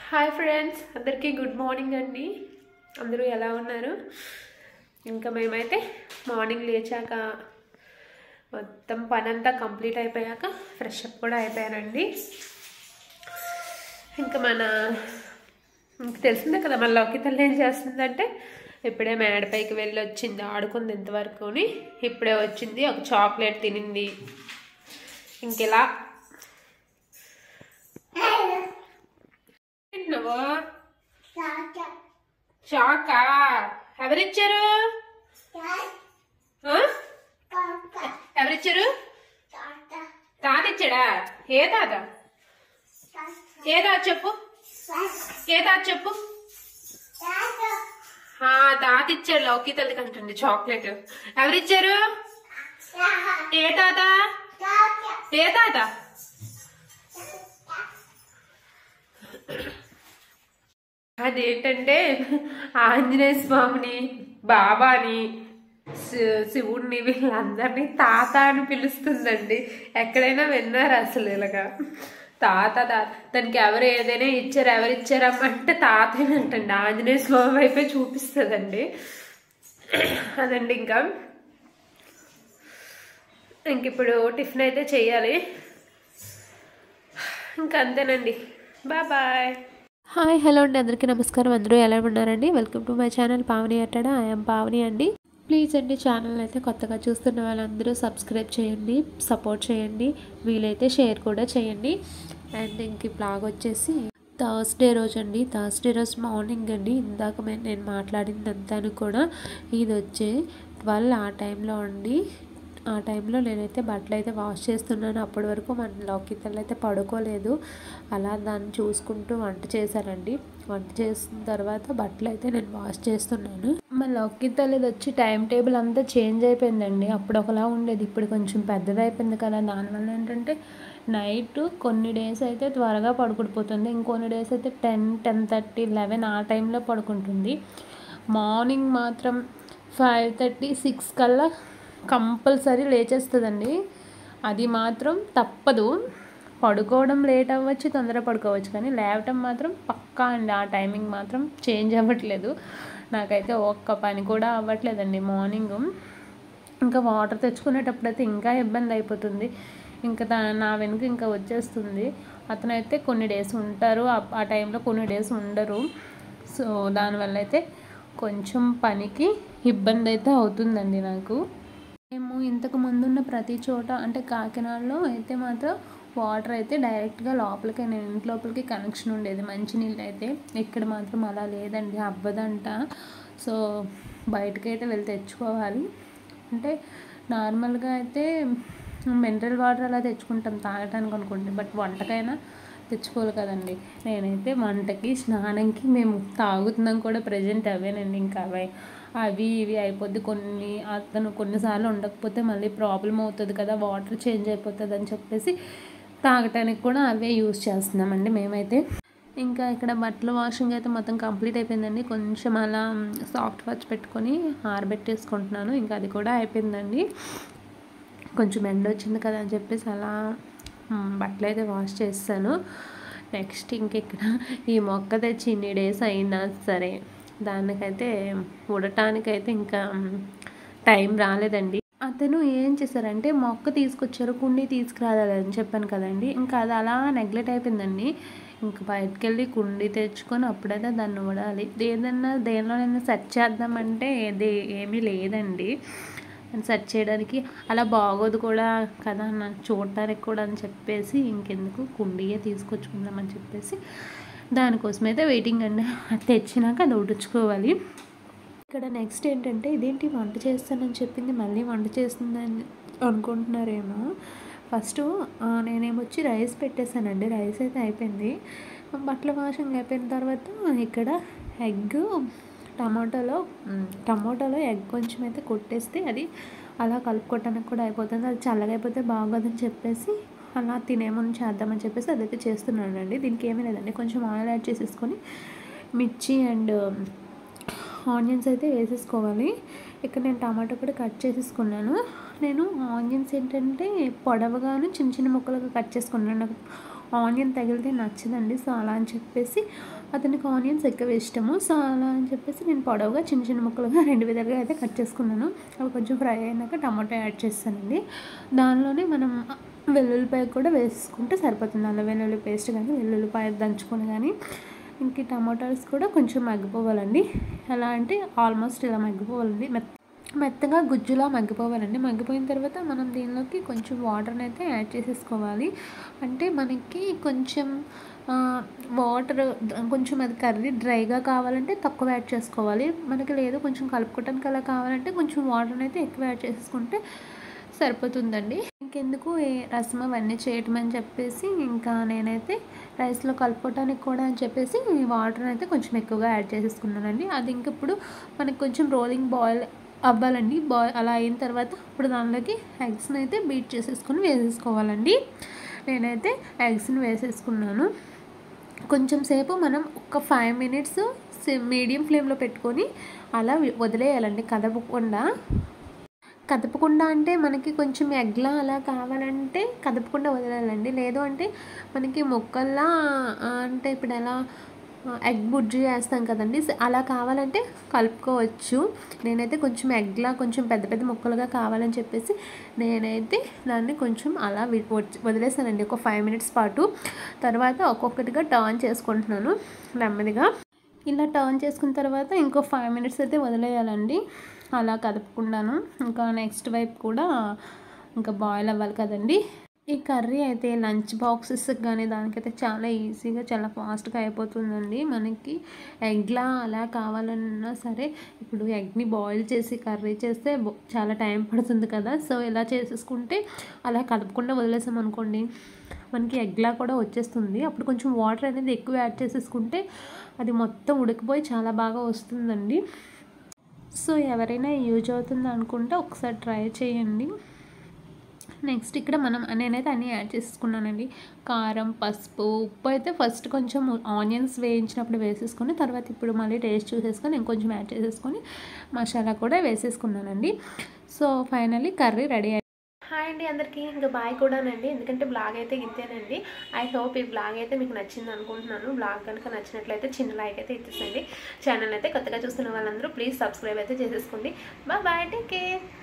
Hi friends అందరికీ good morning అండి అందరూ ఎలా ఉన్నారు ఇంకా మేమైతే మార్నింగ్ లేచాక మొత్తం పని అంతా కంప్లీట్ అయిపోయాక ఫ్రెష్ అప్ కూడా అయిపోయానండి ఇంకా మన ఇంక తెలిసిందే కదా మన లౌకి తల్లి ఏం చేస్తుందంటే ఇప్పుడే మేడపైకి వెళ్ళి వచ్చింది ఆడుకుంది ఇంతవరకుని ఇప్పుడే వచ్చింది ఒక చాక్లెట్ తినింది ఇంకెలా తిన్నావా చాకా ఎవరిచ్చారు ఆ? ఎవరిచ్చారు తాత ఇచ్చాడా ఏ తాత ఏ తాత చెప్పు ఏ తాత చెప్పు ఆ, తాత ఇచ్చాడు లౌకి తల్లి కంటుంది చాక్లెట్ ఎవరిచ్చారు ఏ తాత ఏ తాత అదేంటంటే ఆంజనేయ స్వామిని బాబాని శి- శివుడిని వీళ్ళందరినీ తాత అని పిలుస్తుందండి ఎక్కడైనా విన్నారు అసలు ఇలాగా తాత తాత దానికి ఎవరు ఏదైనా ఇచ్చారు ఎవరు ఇచ్చారమ్మంటే తాతేనంటండి ఆంజనేయ స్వామి వైపే చూపిస్తుందండి అదండి ఇంకా ఇంక ఇప్పుడు టిఫిన్ అయితే చేయాలి ఇంకా అంతేనండి బాయ్ బాయ్ హాయ్ హలో అండి అందరికీ నమస్కారం అందరూ ఎలా ఉన్నారండి welcome to my channel Pavani అట్టడా ఐఎమ్ పావని అండి ప్లీజ్ అండి ఛానల్ అయితే కొత్తగా చూస్తున్న వాళ్ళందరూ సబ్స్క్రైబ్ చేయండి సపోర్ట్ చేయండి వీలైతే షేర్ కూడా చేయండి అండ్ ఇంక ఈ బ్లాగ్ వచ్చేసి థర్స్డే రోజు అండి థర్స్డే రోజు మార్నింగ్ అండి ఇందాక మే- నేను మాట్లాడిందంతాను కూడా ఇది వచ్చే ట్వెల్వ్ ఆ టైంలో అండి ఆ టైంలో నేనైతే బట్టలు అయితే వాష్ చేస్తున్నాను అప్పటి వరకు మన లౌకితలు అయితే పడుకోలేదు అలా దాన్ని చూసుకుంటూ వంట చేశానండి వంట చేసిన తర్వాత బట్టలు అయితే నేను వాష్ చేస్తున్నాను మా లౌకితలు ఇది వచ్చి టైం టేబుల్ అంతా చేంజ్ అయిపోయిందండి అప్పుడు ఒకలా ఉండేది ఇప్పుడు కొంచెం పెద్దది అయిపోయింది కదా దానివల్ల ఏంటంటే నైట్ కొన్ని డేస్ అయితే త్వరగా పడుకుడిపోతుంది ఇంకొన్ని డేస్ అయితే టెన్ టెన్ థర్టీ లెవెన్ ఆ టైంలో పడుకుంటుంది మార్నింగ్ మాత్రం ఫైవ్ థర్టీ సిక్స్ కల్లా కంపల్సరీ లేచేస్తుందండి అది మాత్రం తప్పదు పడుకోవడం లేట్ అవ్వచ్చు తొందర పడుకోవచ్చు కానీ లేవటం మాత్రం పక్కా అండి ఆ టైమింగ్ మాత్రం చేంజ్ అవ్వట్లేదు నాకైతే ఒక్క పని కూడా అవ్వట్లేదండి మార్నింగ్ ఇంకా వాటర్ తెచ్చుకునేటప్పుడైతే ఇంకా ఇబ్బంది అయిపోతుంది ఇంకా దా నా వెనుక ఇంకా వచ్చేస్తుంది అతనైతే కొన్ని డేస్ ఉంటారు ఆ- ఆ టైంలో కొన్ని డేస్ ఉండరు సో దానివల్ల అయితే కొంచెం పనికి ఇబ్బంది అయితే అవుతుందండి నాకు మేము ఇంతకు ముందున్న ప్రతి చోట అంటే కాకినాడలో అయితే మాత్రం వాటర్ అయితే డైరెక్ట్గా లోపలికి నేను ఇంటి లోపలికి కనెక్షన్ ఉండేది మంచినీళ్ళు అయితే ఇక్కడ మాత్రం అలా లేదండి అవ్వదంట సో బయటకైతే వెళ్ళి తెచ్చుకోవాలి అంటే నార్మల్గా అయితే మినరల్ వాటర్ అలా తెచ్చుకుంటాం తాగటానికి అనుకుంటే బట్ వంటకైనా తెచ్చుకోవాలి కదండి నేనైతే వంటకి స్నానంకి మేము తాగుతున్నాం కూడా ప్రజెంట్ అవేనండి ఇంకా అవే అవి ఇవి అయిపోద్ది కొన్ని అతను కొన్నిసార్లు ఉండకపోతే మళ్ళీ ప్రాబ్లం అవుతుంది కదా వాటర్ చేంజ్ అయిపోతుంది అని చెప్పేసి తాగటానికి కూడా అవే యూస్ చేస్తున్నామండి మేమైతే ఇంకా ఇక్కడ బట్టల వాషింగ్ అయితే మొత్తం కంప్లీట్ అయిపోయిందండి కొంచెం అలా సాఫ్ట్ వాచ్ పెట్టుకొని ఆరబెట్టేసుకుంటున్నాను ఇంకా అది కూడా అయిపోయిందండి కొంచెం ఎండ వచ్చింది కదా అని చెప్పేసి అలా మ్, బట్టలు అయితే వాష్ చేస్తాను నెక్స్ట్ ఇంక ఇక్కడ ఈ మొక్క తెచ్చి ఇన్ని డేస్ అయినా సరే దానికైతే ఉడటానికైతే ఇంకా మ్, టైం రాలేదండి అతను ఏం చేశారంటే మొక్క తీసుకొచ్చారు కుండీ తీసుకురాలని చెప్పాను కదండి ఇంకా అది అలా నెగ్లెక్ట్ అయిపోయిందండి ఇంకా బయటకు వెళ్ళి కుండీ తెచ్చుకొని అప్పుడైతే దాన్ని ఉడాలి ఏదన్నా దేనిలోనైనా సెర్చ్ చేద్దామంటే ఏది ఏమీ లేదండి సెర్చ్ చేయడానికి అలా బాగోదు కూడా కదా నాకు చూడటానికి కూడా అని చెప్పేసి ఇంకెందుకు కుండీయే తీసుకొచ్చుకుందామని చెప్పేసి దానికోసం అయితే వెయిటింగ్ అండి అది తెచ్చినాక అది ఉడుచుకోవాలి ఇక్కడ నెక్స్ట్ ఏంటంటే ఇదేంటి వంట చేస్తానని చెప్పింది మళ్ళీ వంట చేస్తుందని అనుకుంటున్నారేమో ఫస్ట్ నేనేమొచ్చి రైస్ పెట్టేశానండి రైస్ అయితే అయిపోయింది బట్టల వాషింగ్ అయిపోయిన తర్వాత ఇక్కడ ఎగ్ టమాటోలో మ్, టమాటోలో ఎగ్ కొంచెం అయితే కొట్టేస్తే అది అలా కలుపుకోవటానికి కూడా అయిపోతుంది అది చల్లగా అయిపోతే బాగోదని చెప్పేసి అలా తినేమని చేద్దామని చెప్పేసి అదైతే చేస్తున్నానండి దీనికి ఏమీ లేదండి కొంచెం ఆయిల్ యాడ్ చేసేసుకొని మిర్చి అండ్ ఆనియన్స్ అయితే వేసేసుకోవాలి ఇక్కడ నేను టమాటో కూడా కట్ చేసేసుకున్నాను నేను ఆనియన్స్ ఏంటంటే పొడవుగాను చిన్న చిన్న ముక్కలుగా కట్ చేసుకున్నాను నాకు ఆనియన్ తగిలితే నచ్చదండి సో అలా అని చెప్పేసి అతనికి ఆనియన్స్ ఎక్కువ ఇష్టము సో అలా అని చెప్పేసి నేను పొడవుగా చిన్న చిన్న ముక్కలుగా రెండు విధాలుగా అయితే కట్ చేసుకున్నాను అవి కొంచెం ఫ్రై అయినాక టమాటో యాడ్ చేస్తానండి దానిలోనే మనం వెల్లుల్లిపాయ కూడా వేసుకుంటే సరిపోతుంది అలా వెల్లుల్లి పేస్ట్ కానీ వెల్లుల్లిపాయ దంచుకొని కానీ ఇంక ఈ టమాటాస్ కూడా కొంచెం మగ్గిపోవాలండి ఎలా అంటే ఆల్మోస్ట్ ఇలా మగ్గిపోవాలండి మెత్త మెత్తగా గుజ్జులా మగ్గిపోవాలండి మగ్గిపోయిన తర్వాత మనం దీనిలోకి కొంచెం వాటర్ని అయితే యాడ్ చేసేసుకోవాలి అంటే మనకి కొంచెం వాటర్ కొంచెం అది కర్రీ డ్రైగా కావాలంటే తక్కువ యాడ్ చేసుకోవాలి మనకి లేదు కొంచెం కలుపుకోవడానికి అలా కావాలంటే కొంచెం వాటర్ని అయితే ఎక్కువ యాడ్ చేసుకుంటే సరిపోతుందండి ఇంకెందుకు ఈ రసం అవన్నీ చేయటం అని చెప్పేసి ఇంకా నేనైతే రైస్లో కలుపుకోవడానికి కూడా అని చెప్పేసి ఈ వాటర్ అయితే కొంచెం ఎక్కువగా యాడ్ చేసేసుకున్నానండి అది ఇంక ఇప్పుడు మనకి కొంచెం రోలింగ్ బాయిల్ అవ్వాలండి బాయిల్ అలా అయిన తర్వాత ఇప్పుడు దానిలోకి ఎగ్స్ని అయితే బీట్ చేసేసుకొని వేసేసుకోవాలండి నేనైతే ఎగ్స్ని వేసేసుకున్నాను కొంచెం సేపు మనం ఒక ఫైవ్ మినిట్స్ మీడియం ఫ్లేమ్లో పెట్టుకొని అలా వదిలేయాలండి కదపకుండా కదపకుండా అంటే మనకి కొంచెం ఎగ్లా అలా కావాలంటే కదపకుండా వదిలేయాలండి లేదు అంటే మనకి మొక్కల్లా అంటే ఇప్పుడు ఎలా ఎగ్ బుజ్జి వేస్తాం కదండి అలా కావాలంటే కలుపుకోవచ్చు నేనైతే కొంచెం ఎగ్లా కొంచెం పెద్ద పెద్ద ముక్కలుగా కావాలని చెప్పేసి నేనైతే దాన్ని కొంచెం అలా వదిలేసానండి ఒక ఫైవ్ మినిట్స్ పాటు తర్వాత ఒక్కొక్కటిగా టర్న్ చేసుకుంటున్నాను నెమ్మదిగా ఇలా టర్న్ చేసుకున్న తర్వాత ఇంకో ఫైవ్ మినిట్స్ అయితే వదిలేయాలండి అలా కదుపుకున్నాను ఇంకా నెక్స్ట్ వైపు కూడా ఇంకా బాయిల్ అవ్వాలి కదండి ఈ కర్రీ అయితే లంచ్ బాక్సెస్ కానీ దానికైతే చాలా ఈజీగా చాలా ఫాస్ట్గా అయిపోతుందండి మనకి ఎగ్లా అలా కావాలన్నా సరే ఇప్పుడు ఎగ్ని బాయిల్ చేసి కర్రీ చేస్తే చాలా టైం పడుతుంది కదా సో ఇలా చేసేసుకుంటే అలా కదపకుండా వదిలేసాం అనుకోండి మనకి ఎగ్లా కూడా వచ్చేస్తుంది అప్పుడు కొంచెం వాటర్ అనేది ఎక్కువ యాడ్ చేసేసుకుంటే అది మొత్తం ఉడికిపోయి చాలా బాగా వస్తుందండి సో ఎవరైనా యూజ్ అవుతుంది అనుకుంటే ఒకసారి ట్రై చేయండి నెక్స్ట్ ఇక్కడ మనం నేనైతే అన్నీ యాడ్ చేసుకున్నానండి కారం పసుపు ఉప్పు అయితే ఫస్ట్ కొంచెం ఆనియన్స్ వేయించినప్పుడు వేసేసుకొని తర్వాత ఇప్పుడు మళ్ళీ టేస్ట్ చూసేసుకొని ఇంకొంచెం యాడ్ చేసేసుకొని మసాలా కూడా వేసేసుకున్నానండి so finally curry ready hi అండి అందరికీ ఇంకా బాయ్ కూడానండి ఎందుకంటే బ్లాగ్ అయితే ఇంతేనండి ఐ హోప్ ఈ బ్లాగ్ అయితే మీకు నచ్చింది అనుకుంటున్నాను బ్లాగ్ కనుక నచ్చినట్లయితే చిన్న లైక్ అయితే ఇచ్చేసండి ఛానల్ అయితే కొత్తగా చూస్తున్న వాళ్ళందరూ ప్లీజ్ సబ్స్క్రైబ్ అయితే చేసేసుకోండి బాయ్ బాయ్ టేక్ కేర్